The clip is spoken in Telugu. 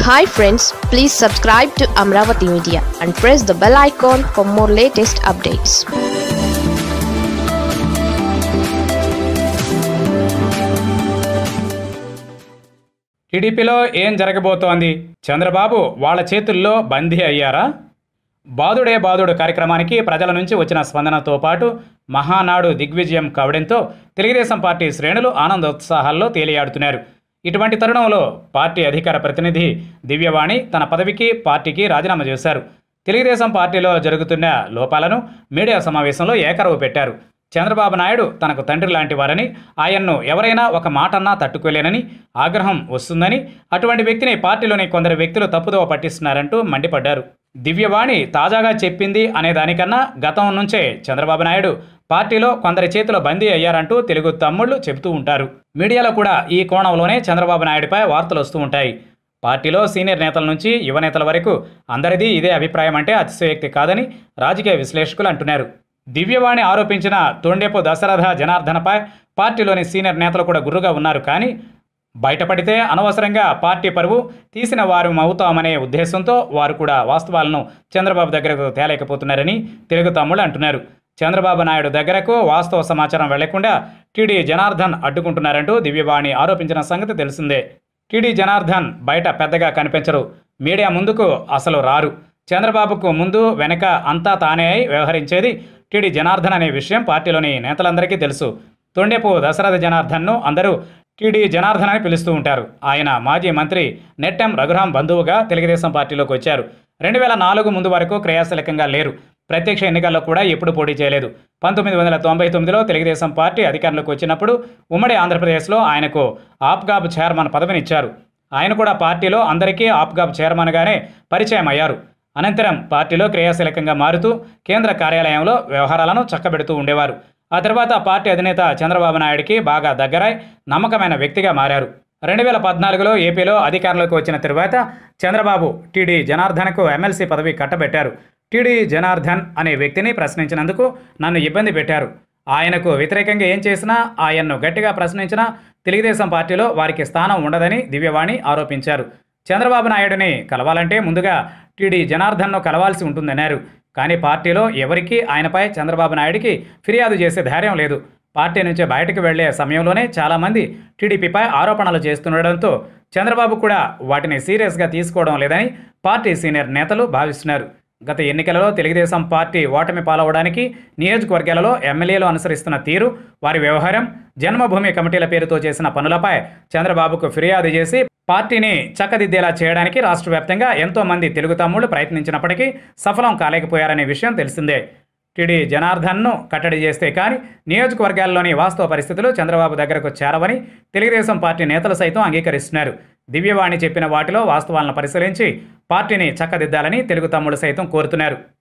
hi friends please subscribe to Amaravati media and press the bell icon for more latest updates టీడీపీలో ఏం జరగబోతోంది చంద్రబాబు వాళ్ళ చేతుల్లో బందీ అయ్యారా బాదుడే బాదుడు కార్యక్రమానికి ప్రజల నుంచి వచ్చిన స్పందనతో పాటు మహానాడు దిగ్విజయం కావడంతో తెలుగుదేశం పార్టీ శ్రేణులు ఆనందోత్సాహాల్లో తేలియాడుతున్నారు ఇటువంటి తరుణంలో పార్టీ అధికార ప్రతినిధి దివ్యవాణి తన పదవికి పార్టీకి రాజీనామా చేశారు తెలుగుదేశం పార్టీలో జరుగుతున్న లోపాలను మీడియా సమావేశంలో ఏకరవు పెట్టారు చంద్రబాబు నాయుడు తనకు తండ్రి లాంటి వారని ఆయన్ను ఎవరైనా ఒక మాటన్నా తట్టుకోలేనని ఆగ్రహం వస్తుందని అటువంటి వ్యక్తిని పార్టీలోని కొందరు వ్యక్తులు తప్పుదోవ పట్టిస్తున్నారంటూ మండిపడ్డారు దివ్యవాణి తాజాగా చెప్పింది అనే దానికన్నా గతం నుంచే చంద్రబాబు నాయుడు పార్టీలో కొందరి చేతిలో బందీ అయ్యారంటూ తెలుగు తమ్ముళ్ళు చెబుతూ ఉంటారు మీడియాలో కూడా ఈ కోణంలోనే చంద్రబాబు నాయుడిపై వార్తలు వస్తూ ఉంటాయి పార్టీలో సీనియర్ నేతల నుంచి యువ నేతల వరకు అందరిది ఇదే అభిప్రాయం అంటే అతిశయోక్తి కాదని రాజకీయ విశ్లేషకులు అంటున్నారు దివ్యవాణి ఆరోపించిన తొండెపు దశరథ జనార్దనపై పార్టీలోని సీనియర్ నేతలు కూడా గుర్రుగా ఉన్నారు కానీ బయటపడితే అనవసరంగా పార్టీ పరువు తీసిన వారు అవుతామనే ఉద్దేశంతో వారు కూడా వాస్తవాలను చంద్రబాబు దగ్గరకు తేలేకపోతున్నారని తెలుగు తమ్ముళ్ళు అంటున్నారు చంద్రబాబు నాయుడు దగ్గరకు వాస్తవ సమాచారం వెళ్లకుండా టీడీ జనార్దన్ అడ్డుకుంటున్నారంటూ దివ్యవాణి ఆరోపించిన సంగతి తెలిసిందే టీడీ జనార్దన్ బయట పెద్దగా కనిపించరు మీడియా ముందుకు అసలు రారు చంద్రబాబుకు ముందు వెనక అంతా తానే అయి వ్యవహరించేది టీడీ జనార్దన్ అనే విషయం పార్టీలోని నేతలందరికీ తెలుసు తొండెపు దశరథ జనార్దన్ను అందరూ టీడీ జనార్దన్ అని పిలుస్తూ ఉంటారు ఆయన మాజీ మంత్రి నెట్టెం రఘురాం బంధువుగా తెలుగుదేశం పార్టీలోకి వచ్చారు రెండు వేల నాలుగు ముందు వరకు క్రియాశీలకంగా లేరు ప్రత్యక్ష ఎన్నికల్లో కూడా ఎప్పుడు పోటీ చేయలేదు పంతొమ్మిది వందల తొంభై తొమ్మిదిలో తెలుగుదేశం పార్టీ అధికారంలోకి వచ్చినప్పుడు ఉమ్మడి ఆంధ్రప్రదేశ్లో ఆయనకు ఆప్గాబ్ చైర్మన్ పదవినిచ్చారు ఆయన కూడా పార్టీలో అందరికీ ఆప్గాబ్ చైర్మన్గానే పరిచయం అయ్యారు అనంతరం పార్టీలో క్రియాశీలకంగా మారుతూ కేంద్ర కార్యాలయంలో వ్యవహారాలను చక్కబెడుతూ ఉండేవారు ఆ తర్వాత పార్టీ అధినేత చంద్రబాబు నాయుడికి బాగా దగ్గరై నమ్మకమైన వ్యక్తిగా మారారు రెండు వేల పద్నాలుగులో ఏపీలో అధికారంలోకి వచ్చిన తరువాత చంద్రబాబు టీడీ జనార్దన్కు ఎమ్మెల్సీ పదవి కట్టబెట్టారు టీడీ జనార్దన్ అనే వ్యక్తిని ప్రశ్నించినందుకు నన్ను ఇబ్బంది పెట్టారు ఆయనకు వ్యతిరేకంగా ఏం చేసినా ఆయన్ను గట్టిగా ప్రశ్నించినా తెలుగుదేశం పార్టీలో వారికి స్థానం ఉండదని దివ్యవాణి ఆరోపించారు చంద్రబాబు నాయుడిని కలవాలంటే ముందుగా టీడీ జనార్దన్ను కలవాల్సి ఉంటుందన్నారు కానీ పార్టీలో ఎవరికీ ఆయనపై చంద్రబాబు నాయుడికి ఫిర్యాదు చేసే ధైర్యం లేదు పార్టీ నుంచి బయటకు వెళ్లే సమయంలోనే చాలామంది టీడీపీపై ఆరోపణలు చేస్తుండడంతో చంద్రబాబు కూడా వాటిని సీరియస్గా తీసుకోవడం లేదని పార్టీ సీనియర్ నేతలు భావిస్తున్నారు గత ఎన్నికలలో తెలుగుదేశం పార్టీ ఓటమి పాలవడానికి నియోజకవర్గాలలో ఎమ్మెల్యేలు అనుసరిస్తున్న తీరు వారి వ్యవహారం జన్మభూమి కమిటీల పేరుతో చేసిన పనులపై చంద్రబాబుకు ఫిర్యాదు చేసి పార్టీని చక్కదిద్దేలా చేయడానికి రాష్ట్ర వ్యాప్తంగా ఎంతో మంది తెలుగు తమ్ముళ్లు ప్రయత్నించినప్పటికీ సఫలం కాలేకపోయారనే విషయం తెలిసిందే టీడీ జనార్దన్ను కట్టడి చేస్తే కానీ నియోజకవర్గాల్లోని వాస్తవ పరిస్థితులు చంద్రబాబు దగ్గరకు చేరవని తెలుగుదేశం పార్టీ నేతలు సైతం అంగీకరిస్తున్నారు దివ్యవాణి చెప్పిన వాటిలో వాస్తవాలను పరిశీలించి పార్టీని చక్కదిద్దాలని తెలుగు తమ్ముడు సైతం కోరుతున్నారు